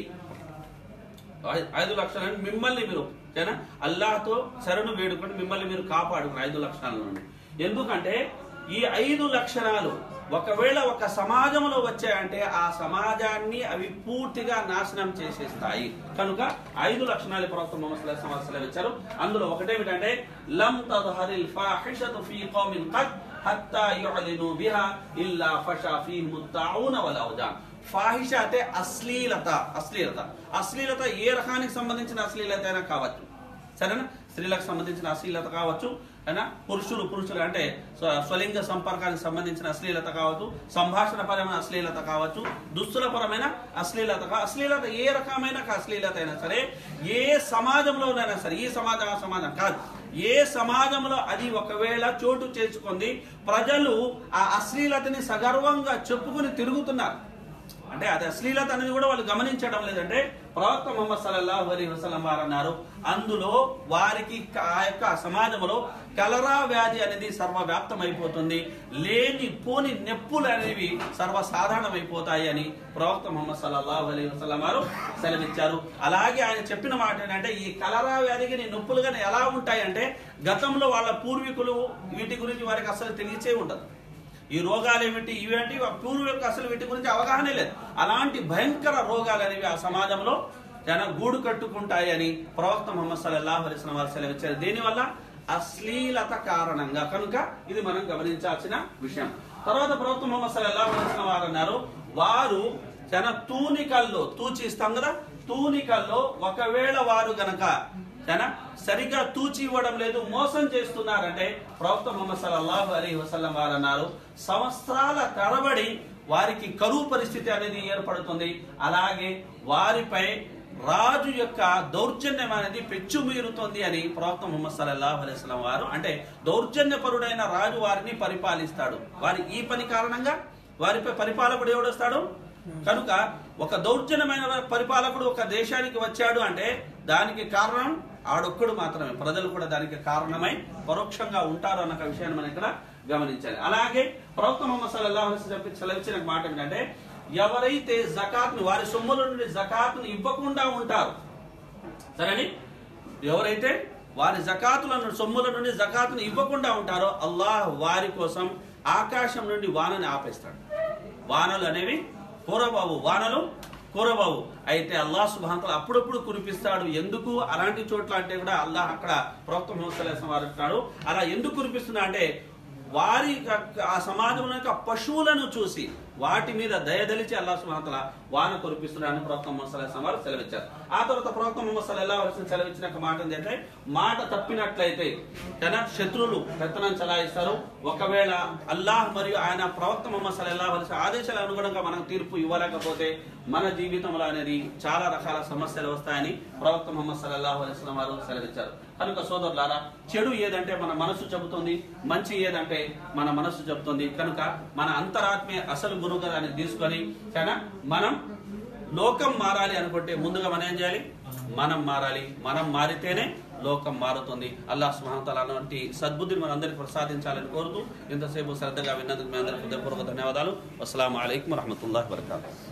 ఐ- ఐదు లక్షణాలు మిమ్మల్ని మీరు సరేనా అల్లాహతో శరణు వేడుకొని మిమ్మల్ని మీరు కాపాడుకున్నారు ఐదు లక్షణాల నుండి ఎందుకంటే ఈ ఐదు లక్షణాలు ఒకవేళ ఒక సమాజంలో వచ్చాయంటే ఆ సమాజాన్ని అవి పూర్తిగా నాశనం చేసేస్తాయి కనుక ఐదు లక్షణాలు ప్రవక్త ముహమ్మద్ సల్లల్లాహు అలైహి వసల్లం ఇచ్చారు అందులో ఒకటేమిటంటే లం తద్హరిల్ ఫాహిషతు ఫీ కౌమిన్ ఖద్ హత్తా యుఅలిను బిహా ఇల్లా ఫషా ఫీహిమ్ తావున వల్ ఔజాన్ ఫాహిష అంటే అశ్లీలత అశ్లీలత అశ్లీలత ఏ రకానికి సంబంధించిన అశ్లీలత అయినా కావచ్చు సరేనా స్త్రీలకు సంబంధించిన అశ్లీలత కావచ్చు అయినా పురుషులు పురుషులు అంటే స్వ- స్వలింగ సంపర్కానికి సంబంధించిన అశ్లీలత కావచ్చు సంభాషణ పరమైన అశ్లీలత కావచ్చు దుస్తుల పరమైన అశ్లీలత కా- అశ్లీలత ఏ రకమైన కా- అశ్లీలత అయినా సరే ఏ సమాజంలోనైనా సరే ఈ సమాజం ఆ సమాజం కాదు ఏ సమాజంలో అది ఒకవేళ చోటు చేసుకుంది ప్రజలు ఆ అశ్లీలతని సగర్వంగా చెప్పుకుని తిరుగుతున్నారు అంటే అది అశ్లీలత అనేది కూడా వాళ్ళు గమనించడం లేదంటే ప్రవక్త ముహమ్మద్ సల్లల్లాహు అలైహి వసల్లం వారు అన్నారు అందులో వారికి క- ఆ యొక్క సమాజంలో కలరా వ్యాధి అనేది సర్వవ్యాప్తం అయిపోతుంది లేని పోని నెప్పులు అనేవి సర్వసాధారణమైపోతాయి అని ప్రవక్త ముహమ్మద్ సల్లల్లాహు అలైహి వసల్లం వారు సెలవిచ్చారు అలాగే ఆయన చెప్పిన మాట ఏంటంటే ఈ కలరా వ్యాధికి నీ నొప్పులు కానీ ఎలా ఉంటాయి అంటే గతంలో వాళ్ళ పూర్వీకులు వీటి గురించి వారికి అసలు తెలియచే ఉండదు ఈ రోగాలు ఏమిటి ఇవేంటి పూర్వీకులకు అసలు వీటి గురించి అవగాహన లేదు అలాంటి భయంకర రోగాలు అనేవి ఆ సమాజంలో జన గూడు కట్టుకుంటాయి అని ప్రవక్త ముహమ్మద్ సల్లల్లాహు అలైహి వసల్లం వారు సెలవిచ్చారు దీనివల్ల అశ్లీలత కారణంగా కనుక ఇది మనం గమనించాల్సిన విషయం తర్వాత ప్రవక్త ముహమ్మద్ సల్లల్లాహు అలైహి వసల్లం వారు అన్నారు వారు జన తూనికల్లో తూచి ఇస్తాం కదా తూనికల్లో ఒకవేళ వారు గనక సరేనా సరిగ్గా తూచి ఇవ్వడం లేదు మోసం చేస్తున్నారంటే ప్రవక్త ముహమ్మద్ సల్లల్లాహు అలైహి వసల్లం వారు అన్నారు సంవత్సరాల తరబడి వారికి కరువు పరిస్థితి అనేది ఏర్పడుతుంది అలాగే వారిపై రాజు యొక్క దౌర్జన్యం అనేది పెచ్చుమీరుతుంది అని ప్రవక్త ముహమ్మద్ సల్లల్లాహు అలైహి వసల్లం వారు అంటే దౌర్జన్యపరుడైన రాజు వారిని పరిపాలిస్తాడు వారి ఈ పని కారణంగా వారిపై పరిపాలకుడు ఎవడొస్తాడు కనుక ఒక దౌర్జన్యమైన పరిపాలకుడు ఒక దేశానికి వచ్చాడు అంటే దానికి కారణం ఆడొక్కడు మాత్రమే ప్రజలు కూడా దానికి కారణమై పరోక్షంగా ఉంటారు అన్న ఒక విషయాన్ని మనం ఇక్కడ గమనించాలి అలాగే ప్రవక్త ముహమ్మద్ సల్లల్లాహు అలైహి వసల్లం చెప్పి సెలవిచ్చిన మాట ఏంటంటే ఎవరైతే జకాత్ను వారి సొమ్ముల నుండి జకాత్ను ఇవ్వకుండా ఉంటారు సరేని ఎవరైతే వారి జకాతులను సొమ్ముల నుండి జకాతును ఇవ్వకుండా ఉంటారో అల్లాహ్ వారి కోసం ఆకాశం నుండి వానని ఆపేస్తాడు వానలు అనేవి కూరబాబు వానలు కూరబాబు అయితే అల్లాహ్ సుబాంతలు అప్పుడప్పుడు కురిపిస్తాడు ఎందుకు అలాంటి చోట్ల అంటే కూడా అల్లాహ్ అక్కడ ప్రవక్త ముహమ్మద్ వారు అంటున్నాడు అలా ఎందుకు కురిపిస్తున్నా అంటే వారి యొక్క- ఆ సమాజంలో యొక్క పశువులను చూసి వాటి మీద దయదలిచి అల్లాహ్ సుబ్హానహు వాన కురిపిస్తున్నాడని ప్రవక్త ముహమ్మద్ సల్లల్లాహు అలైహి వారు సెలవిచ్చారు ఆ తర్వాత ప్రవక్త ముహమ్మద్ సల్లల్లాహు అలైహి వసల్లం సెలవిచ్చిన ఒక మాట ఏంటంటే మాట తప్పినట్లయితే తన శత్రువులు పెత్తనం చలాయిస్తారు ఒకవేళ అల్లాహ్ మరియు ఆయన ప్రవక్త ముహమ్మద్ సల్లల్లాహు అలైహి వసల్లం ఆదేశాల అనుగుణంగా మనం తీర్పు ఇవ్వలేకపోతే మన జీవితంలో అనేది చాలా రకాల సమస్యలు వస్తాయని ప్రవక్త ముహమ్మద్ సల్లల్లాహు అలైహి వసల్లం వారు సెలవిచ్చారు కనుక సోదరులారా చెడు ఏదంటే మన మనసు చెబుతుంది మంచి ఏదంటే మన మనసు చెబుతుంది కనుక మన అంతరాత్మీయ అసలు గురుగారాన్ని తీసుకొని కానీ మనం లోకం మారాలి అనుకుంటే ముందుగా మనం ఏం చేయాలి మనం మారాలి మనం మారితేనే లోకం మారుతుంది అల్లాహ్ సుహాంతల అలాంటి సద్బుద్ధిని మన అందరికి ప్రసాదించాలని కోరుతూ ఇంతసేపు శ్రద్ధగా విన్నందుకు మీ అందరికీ హృదయపూర్వక ధన్యవాదాలు అస్సలం అయికం వరహమూల వరకాతు